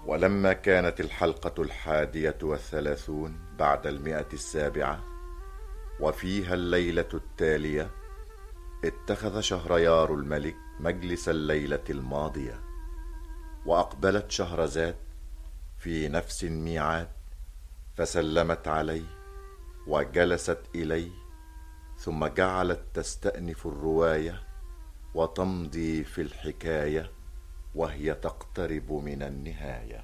ولما كانت الحلقة الحادية والثلاثون بعد المئة السابعة وفيها الليلة التالية اتخذ شهريار الملك مجلس الليلة الماضية وأقبلت شهرزاد في نفس الميعاد فسلمت عليه وجلست إليه ثم جعلت تستأنف الرواية وتمضي في الحكاية وهي تقترب من النهايه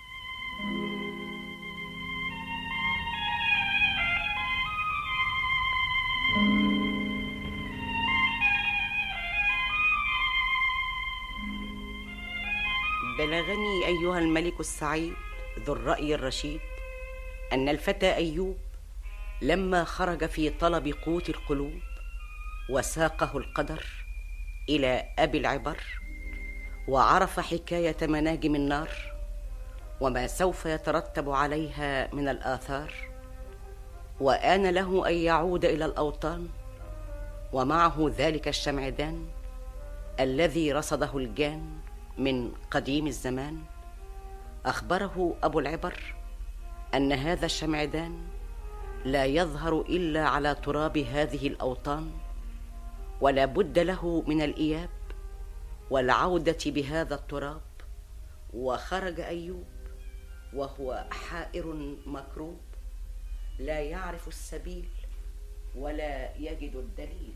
بلغني ايها الملك السعيد ذو الراي الرشيد ان الفتى ايوب لما خرج في طلب قوت القلوب وساقه القدر الى ابي العبر وعرف حكايه مناجم النار وما سوف يترتب عليها من الاثار وان له ان يعود الى الاوطان ومعه ذلك الشمعدان الذي رصده الجان من قديم الزمان اخبره ابو العبر ان هذا الشمعدان لا يظهر الا على تراب هذه الاوطان ولا بد له من الاياب والعوده بهذا التراب وخرج ايوب وهو حائر مكروب لا يعرف السبيل ولا يجد الدليل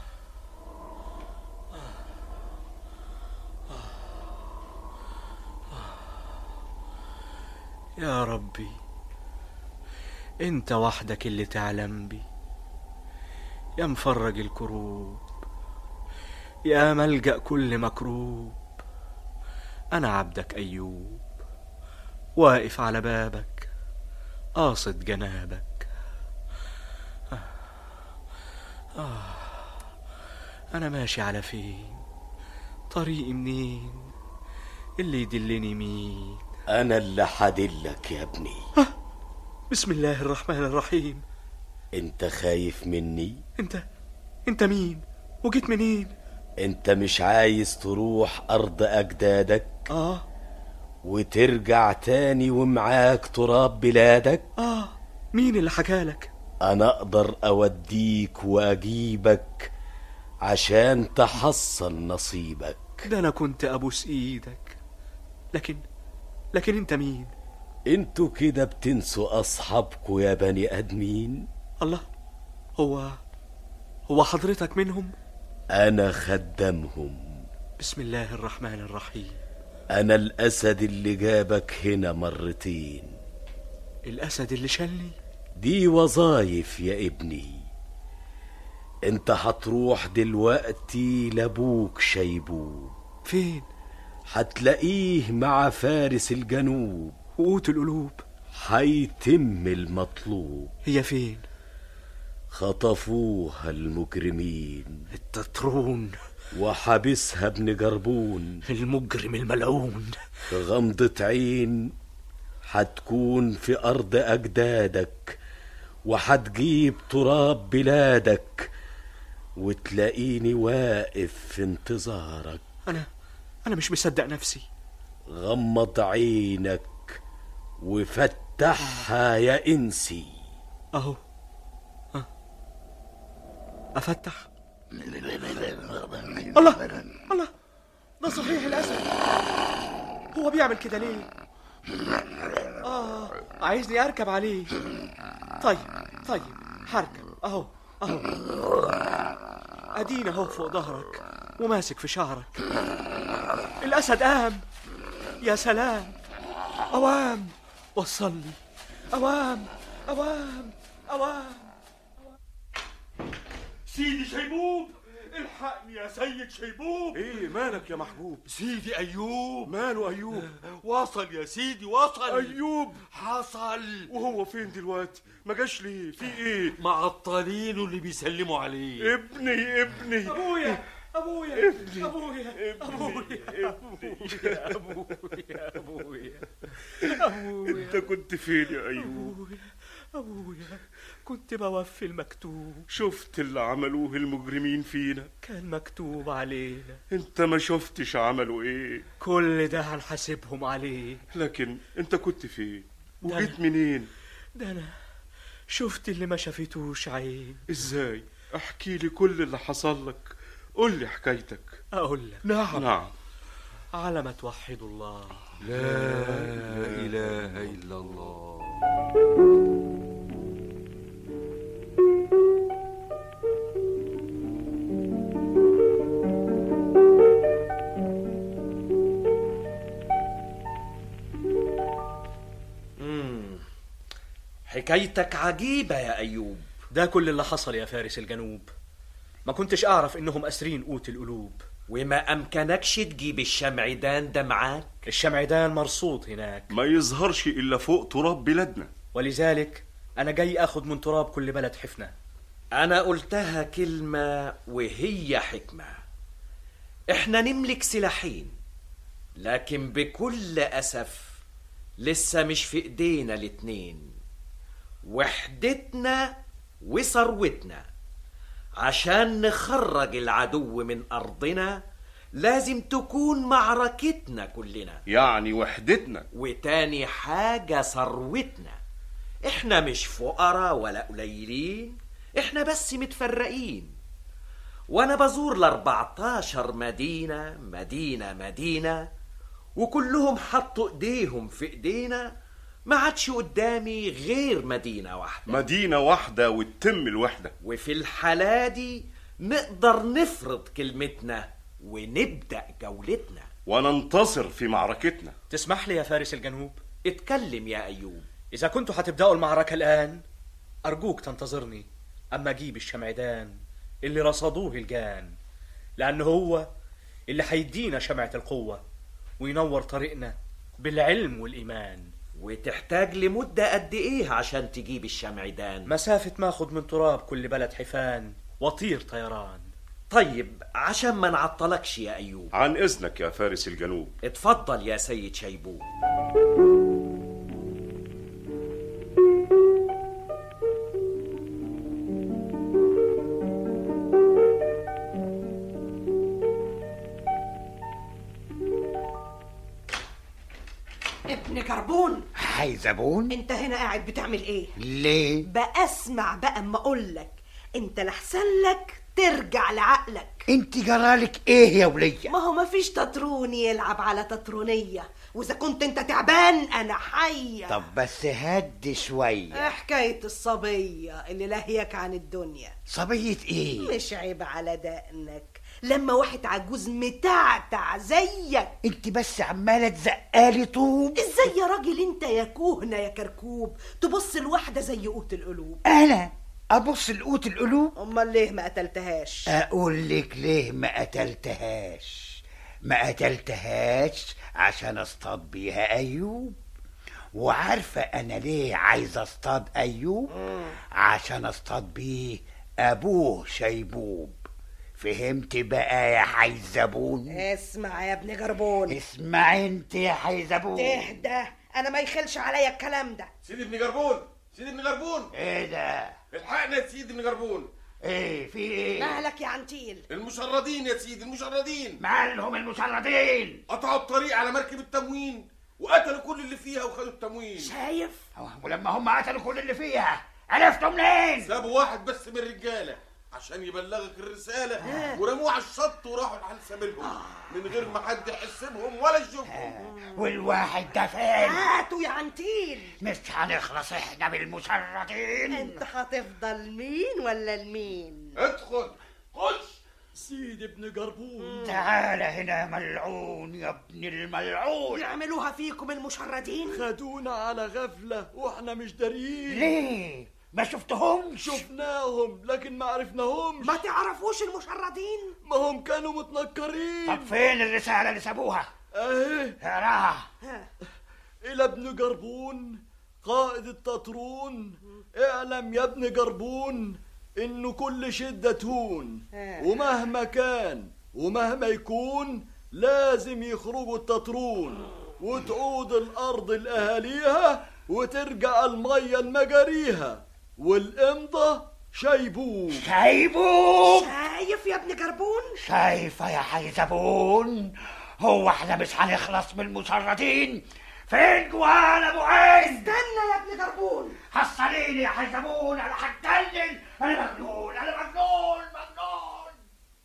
يا ربي انت وحدك اللي تعلم بي يا مفرج الكروب يا ملجأ كل مكروب أنا عبدك أيوب واقف على بابك قاصد جنابك آه. آه. أنا ماشي على فين طريقي منين اللي يدلني مين أنا اللي حدلك يا ابني بسم الله الرحمن الرحيم أنت خايف مني أنت أنت مين وجيت منين أنت مش عايز تروح أرض أجدادك آه وترجع تاني ومعاك تراب بلادك آه مين اللي حكالك أنا أقدر أوديك وأجيبك عشان تحصل نصيبك ده أنا كنت أبوس إيدك لكن لكن أنت مين انتوا كده بتنسوا أصحابكوا يا بني آدمين الله هو هو حضرتك منهم أنا خدامهم بسم الله الرحمن الرحيم أنا الأسد اللي جابك هنا مرتين الأسد اللي شلني دي وظايف يا ابني انت هتروح دلوقتي لابوك شيبوب فين هتلاقيه مع فارس الجنوب قوت القلوب هيتم المطلوب هي فين خطفوها المجرمين التترون وحبسها ابن جربون المجرم الملعون في غمضة عين هتكون في أرض أجدادك وهتجيب تراب بلادك وتلاقيني واقف في انتظارك أنا أنا مش مصدق نفسي غمض عينك وفتحها يا إنسي أهو أه. أفتح الله الله ده صحيح الأسد هو بيعمل كده ليه آه عايزني أركب عليه طيب طيب هركب أهو أهو أدينا أهو فوق ظهرك وماسك في شعرك الأسد قام يا سلام أوام وصلني أوام أوام أوام سيدي شيبوب الحقني يا سيد شيبوب ايه مالك يا محبوب سيدي ايوب ماله ايوب وصل يا سيدي وصل ايوب حصل وهو فين دلوقتي ما جاش ليه في ايه معطلينه اللي بيسلموا عليه ابني ابني أبويا أبويا ابني أبويا ابني أبويا أبويا أبويا انت كنت فين يا ايوب أبويا ابويا كنت بوفي المكتوب شفت اللي عملوه المجرمين فينا كان مكتوب علينا انت ما شفتش عملوا ايه كل ده هنحاسبهم عليه لكن انت كنت فين ده وجيت أنا- منين ده انا شفت اللي ما شافتوش عين ازاي احكي لي كل اللي حصل لك قول لي حكايتك اقول لك نعم نعم على ما توحدوا الله لا إله إلا الله حكايتك عجيبة يا أيوب ده كل اللي حصل يا فارس الجنوب ما كنتش اعرف انهم اسرين قوت القلوب وما أمكنكش تجيب الشمعدان ده معاك الشمعدان مرصود هناك ما يظهرش الا فوق تراب بلادنا ولذلك انا جاي اخد من تراب كل بلد حفنه أنا قلتها كلمة وهي حكمة إحنا نملك سلاحين لكن بكل أسف لسه مش في إيدينا الاتنين وحدتنا وثروتنا عشان نخرج العدو من أرضنا لازم تكون معركتنا كلنا يعني وحدتنا وتاني حاجة ثروتنا احنا مش فقراء ولا قليلين احنا بس متفرقين وانا بزور الاربعتاشر مدينة مدينة مدينة وكلهم حطوا ايديهم في ايدينا ما عادش قدامي غير مدينة واحدة مدينة واحدة وتتم الوحدة وفي الحالة دي نقدر نفرض كلمتنا ونبدأ جولتنا وننتصر في معركتنا تسمح لي يا فارس الجنوب اتكلم يا أيوب اذا كنتوا هتبداوا المعركه الان ارجوك تنتظرني اما اجيب الشمعدان اللي رصدوه الجان لان هو اللي هيدينا شمعه القوه وينور طريقنا بالعلم والايمان وتحتاج لمدة قد ايه عشان تجيب الشمعدان مسافه ما اخد من تراب كل بلد حفان واطير طيران طيب عشان ما نعطلكش يا أيوب عن إذنك يا فارس الجنوب اتفضل يا سيد شيبوب ابن كربون حيزبون انت هنا قاعد بتعمل ايه ليه بأسمع بقى اما اقول لك انت لحسن لك ترجع لعقلك انت جرالك ايه يا ولية ما هو مفيش تتروني يلعب على تترونية واذا كنت انت تعبان انا حية طب بس هد شوية إيه حكاية الصبية اللي لهيك عن الدنيا صبية ايه مش عيب على دقنك لما واحد عجوز متعتع زيك انت بس عمالة تزقالي طوب ازاي يا راجل انت يا كهنة يا كركوب تبص لواحدة زي قوت القلوب انا ابص لقوت القلوب امال ليه ما قتلتهاش اقول لك ليه ما قتلتهاش ما قتلتهاش عشان اصطاد بيها ايوب وعارفة انا ليه عايز اصطاد ايوب عشان اصطاد بيه ابوه شيبوب فهمت بقى يا حيزبون اسمع يا ابن جربون اسمع انت يا حيزبون تهدى انا ما يخلش عليا الكلام ده سيدي ابن جربون سيدي ابن جربون ايه ده الحقنا يا سيدي ابن جربون ايه في ايه مالك يا عنتيل المشردين يا سيدي المشردين مالهم المشردين قطعوا الطريق على مركب التموين وقتلوا كل اللي فيها وخدوا التموين شايف ولما هم قتلوا كل اللي فيها عرفتوا منين سابوا واحد بس من الرجاله عشان يبلغك الرساله ورموه على الشط وراحوا لحال سبيلهم من غير ما حد يحس بهم ولا يشوفهم والواحد ده فين هاتوا يا عنتيل مش هنخلص احنا بالمشردين انت هتفضل مين ولا المين ادخل خش سيد ابن جربون تعال هنا يا ملعون يا ابن الملعون يعملوها فيكم المشردين خدونا على غفله واحنا مش داريين ليه ما شفتهمش شفناهم لكن ما عرفناهمش ما تعرفوش المشردين ما هم كانوا متنكرين طب فين الرسالة اللي سابوها اهي اقراها الى ابن جربون قائد التطرون اعلم يا ابن جربون انه كل شدة تهون ومهما كان ومهما يكون لازم يخرجوا التطرون وتعود الارض لاهاليها وترجع المية لمجاريها والإمضة شيبوب شايبوب شايف يا ابن جربون شايفة يا حيزبون هو احنا مش هنخلص من المشردين فين جوال ابو عين استنى يا ابن جربون حصليني يا حيزبون انا هتجنن انا مجنون انا مجنون مجنون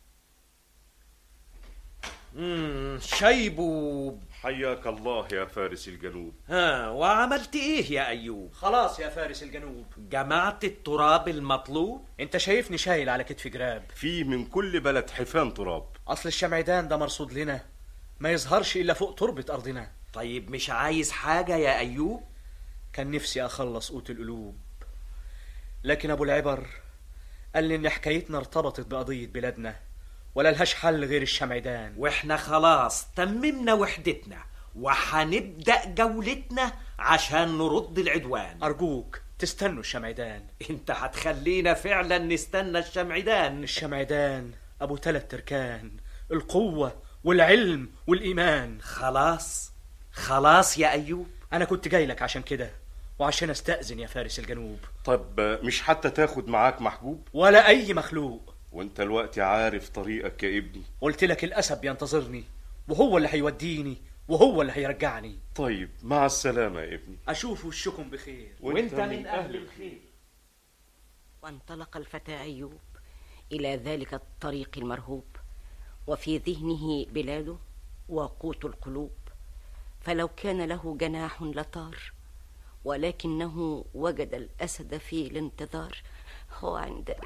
مم شيبوب حياك الله يا فارس الجنوب ها وعملت ايه يا ايوب خلاص يا فارس الجنوب جمعت التراب المطلوب انت شايفني شايل على كتفي جراب في من كل بلد حفان تراب اصل الشمعدان ده مرصود لنا ما يظهرش الا فوق تربة ارضنا طيب مش عايز حاجة يا ايوب كان نفسي اخلص قوت القلوب لكن ابو العبر قال لي ان حكايتنا ارتبطت بقضية بلادنا ولا لهاش حل غير الشمعدان واحنا خلاص تممنا وحدتنا وحنبدأ جولتنا عشان نرد العدوان ارجوك تستنوا الشمعدان انت هتخلينا فعلا نستنى الشمعدان الشمعدان ابو تلات تركان القوة والعلم والايمان خلاص خلاص يا ايوب انا كنت جاي لك عشان كده وعشان استأذن يا فارس الجنوب طب مش حتى تاخد معاك محجوب ولا اي مخلوق وانت الوقت عارف طريقك يا ابني قلت لك الاسد بينتظرني وهو اللي هيوديني وهو اللي هيرجعني طيب مع السلامة يا ابني اشوف وشكم بخير وانت من اهل الخير وانطلق الفتى أيوب إلى ذلك الطريق المرهوب وفي ذهنه بلاده وقوت القلوب فلو كان له جناح لطار ولكنه وجد الأسد في الانتظار وعندئذ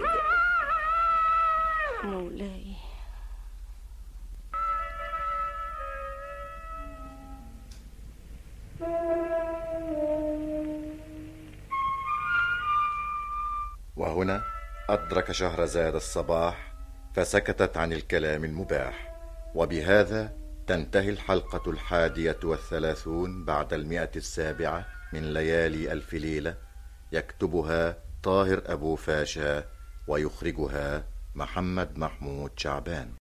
مولاي وهنا أدرك شهرزاد الصباح فسكتت عن الكلام المباح وبهذا تنتهي الحلقة الحادية والثلاثون بعد المئة السابعة من ليالي ألف ليلة يكتبها طاهر أبو فاشا ويخرجها محمد محمود شعبان